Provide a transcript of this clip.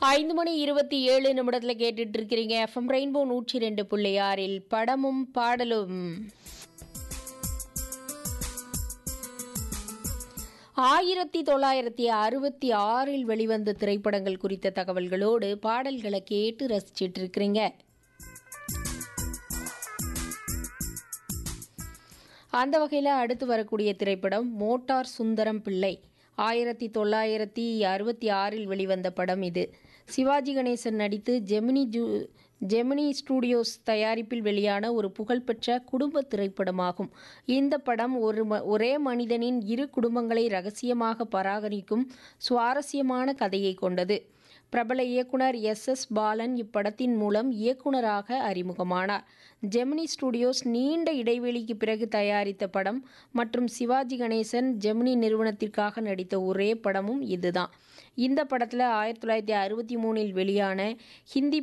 ஐந்து மணி இருபத்தி ஏழு நிமிடத்தில் கேட்டுட்டு இருக்கிறீங்க எஃப்எம் ரெயின்போ நூற்றி ரெண்டு புள்ளி ஆறில் படமும் பாடலும் ஆயிரத்தி தொள்ளாயிரத்தி அறுபத்தி ஆறில் வெளிவந்த திரைப்படங்கள் குறித்த தகவல்களோடு பாடல்களை கேட்டு ரசிச்சிட்டு இருக்கிறீங்க அந்த வகையில் அடுத்து வரக்கூடிய திரைப்படம் மோட்டார் சுந்தரம் பிள்ளை ஆயிரத்தி தொள்ளாயிரத்தி அறுபத்தி ஆறில் வெளிவந்த படம் இது சிவாஜி கணேசன் நடித்து ஜெமினி ஜூ ஜெமினி ஸ்டூடியோஸ் தயாரிப்பில் வெளியான ஒரு புகழ்பெற்ற குடும்ப திரைப்படமாகும் இந்த படம் ஒரு ம ஒரே மனிதனின் இரு குடும்பங்களை ரகசியமாக பராமரிக்கும் சுவாரஸ்யமான கதையை கொண்டது பிரபல இயக்குனர் எஸ் எஸ் பாலன் இப்படத்தின் மூலம் இயக்குனராக அறிமுகமானார் ஜெமினி ஸ்டுடியோஸ் நீண்ட இடைவெளிக்கு பிறகு தயாரித்த படம் மற்றும் சிவாஜி கணேசன் ஜெமினி நிறுவனத்திற்காக நடித்த ஒரே படமும் இதுதான் இந்த படத்தில் ஆயிரத்தி தொள்ளாயிரத்தி அறுபத்தி மூணில் வெளியான ஹிந்தி